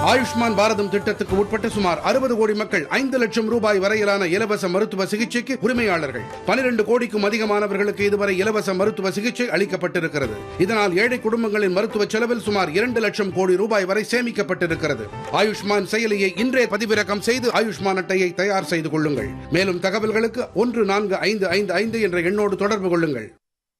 ஆயுஷ்மான் பாரதம் திட்டத்துக்கு உட்பட்ட சுமார் அறுபது கோடி மக்கள் ஐந்து லட்சம் ரூபாய் வரையிலான இலவச மருத்துவ சிகிச்சைக்கு உரிமையாளர்கள் பனிரெண்டு கோடிக்கும் அதிகமானவர்களுக்கு இதுவரை இலவச மருத்துவ சிகிச்சை அளிக்கப்பட்டிருக்கிறது இதனால் ஏழை குடும்பங்களின் மருத்துவ செலவில் சுமார் இரண்டு லட்சம் கோடி ரூபாய் வரை சேமிக்கப்பட்டிருக்கிறது ஆயுஷ்மான் செயலியை இன்றே பதிவிறக்கம் செய்து ஆயுஷ்மான் அட்டையை தயார் செய்து கொள்ளுங்கள் மேலும் தகவல்களுக்கு ஒன்று நான்கு ஐந்து ஐந்து ஐந்து என்ற எண்ணோடு தொடர்பு கொள்ளுங்கள்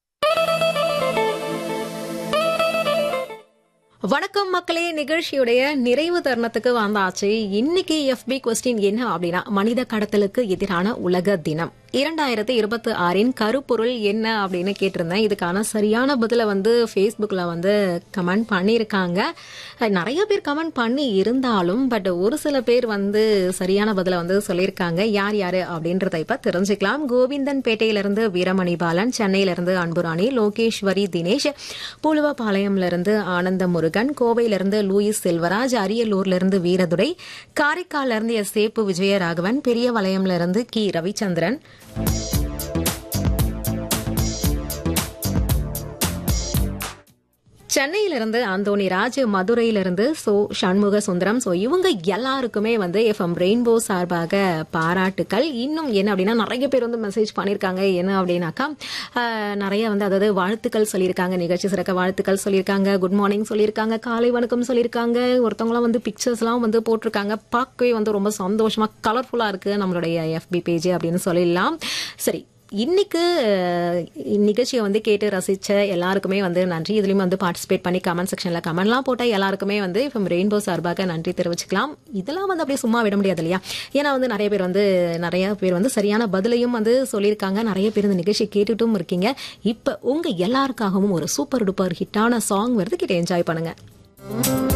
வணக்கம் மக்களே நிகழ்ச்சியுடைய நிறைவு தருணத்துக்கு வந்தாச்சு இன்னைக்கு எஃபி கொஸ்டின் என்ன அப்படின்னா மனித கடத்தலுக்கு எதிரான உலக தினம் இரண்டாயிரத்தி இருபத்தி ஆறின் கருப்பொருள் என்ன அப்படின்னு கேட்டிருந்தேன் இதுக்கான சரியான பதில வந்து ஃபேஸ்புக்கில் வந்து கமெண்ட் பண்ணியிருக்காங்க நிறைய பேர் கமெண்ட் பண்ணி இருந்தாலும் பட் ஒரு சில பேர் வந்து சரியான பதில வந்து சொல்லியிருக்காங்க யார் யாரு அப்படின்றத இப்ப தெரிஞ்சுக்கலாம் கோவிந்தன் பேட்டையிலிருந்து வீரமணி பாலன் சென்னையிலிருந்து அன்புராணி லோகேஸ்வரி தினேஷ் பூலுவபாளையம்ல இருந்து ஆனந்த முருகன் கோவையிலிருந்து லூயிஸ் செல்வராஜ் அரியலூர்ல இருந்து வீரதுரை காரைக்கால்ல இருந்து எஸ் சேப்பு விஜயராகவன் பெரிய வளையம்ல இருந்து கி ரவிச்சந்திரன் சென்னையிலிருந்து அந்தோனி ராஜ் மதுரையிலிருந்து சோ சண்முக சுந்தரம் சோ இவங்க எல்லாருக்குமே வந்து எஃப்எம் ரெயின்போ சார்பாக பாராட்டுக்கள் இன்னும் என்ன அப்படின்னா நிறைய பேர் வந்து மெசேஜ் பண்ணியிருக்காங்க என்ன அப்படின்னாக்கா ஆஹ், நிறைய வந்து அதாவது வாழ்த்துக்கள் சொல்லியிருக்காங்க நிகழ்ச்சி சிறக்க வாழ்த்துக்கள் சொல்லியிருக்காங்க குட் மார்னிங் சொல்லியிருக்காங்க காலை வணக்கம் சொல்லியிருக்காங்க ஒருத்தவங்களாம் வந்து பிக்சர்ஸ்லாம் வந்து போட்டிருக்காங்க பார்க்கவே வந்து ரொம்ப சந்தோஷமா கலர்ஃபுல்லா இருக்கு நம்மளுடைய எஃபி பேஜ் அப்படின்னு சொல்லிடலாம் சரி இன்னைக்கு அஹ், நிகழ்ச்சியை வந்து கேட்டு ரசிச்ச எல்லாருக்குமே வந்து நன்றி இதுலயும் வந்து பார்ட்டிசிபேட் பண்ணி கமெண்ட் செக்ஷன்ல கமெண்ட்லாம் போட்ட எல்லாருக்குமே வந்து இப்போ ரெயின்போ சார்பாக நன்றி தெரிவிச்சுக்கலாம் இதெல்லாம் வந்து அப்படியே சும்மா விட முடியாது இல்லையா ஏன்னா வந்து நிறைய பேர் வந்து நிறைய பேர் வந்து சரியான பதிலையும் வந்து சொல்லியிருக்காங்க நிறைய பேர் இந்த நிகழ்ச்சியை கேட்டுட்டும் இருக்கீங்க இப்போ உங்க எல்லாருக்காகவும் ஒரு சூப்பர் டூப்பர் ஹிட்டான சாங் வருது கிட்ட என்ஜாய் பண்ணுங்க